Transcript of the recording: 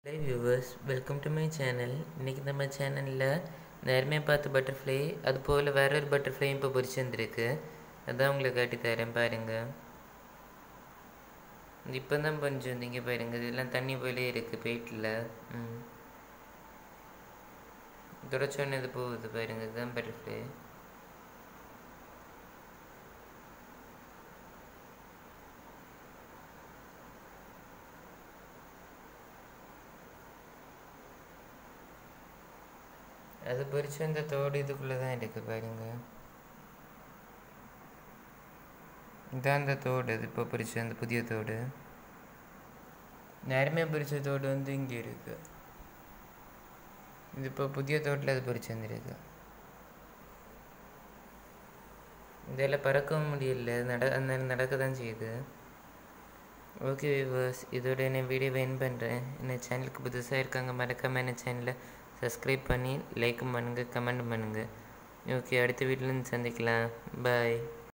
high viewers welcome to my channel இன்றைக்கி நம்ம சேனலில் நேரமே பார்த்த பட்டர்ஃப்ளை அது போல் வேற ஒரு பட்டர்ஃப்ளையும் இப்போ பொறிச்சு வந்திருக்கு அதான் உங்களுக்கு காட்டி தரேன் பாருங்கள் இப்போ தான் கொஞ்சம் வந்தீங்க பாருங்க இதெல்லாம் தண்ணி போலே இருக்குது பெயிட்டில் ம் தொடச்சோன்னே இது போகுது பாருங்க இதுதான் பட்டர்ஃப்ளை அது பொறிச்சு அந்த தோடு இதுக்குள்ளே தான் இருக்குது பாருங்க இதான் அந்த தோடு இது இப்போ பொறிச்ச அந்த புதிய தோடு நேரமே பொறிச்ச தோடு வந்து இங்கே இருக்கு இது இப்போ புதிய தோட்டில் அது பொறிச்சு வந்துருக்கு இதில் பறக்கவும் முடியல நட அந்த நடக்க தான் செய்யுது ஓகே விவர்ஸ் இதோட என்ன வீடியோவை என் பண்ணுறேன் என்ன சேனலுக்கு புதுசாக இருக்காங்க மறக்காமல் என்ன சேனலை சப்ஸ்கிரைப் பண்ணி லைக்கும் பண்ணுங்கள் கமெண்ட் பண்ணுங்கள் ஓகே அடுத்த வீட்டிலேருந்து சந்திக்கலாம் பாய்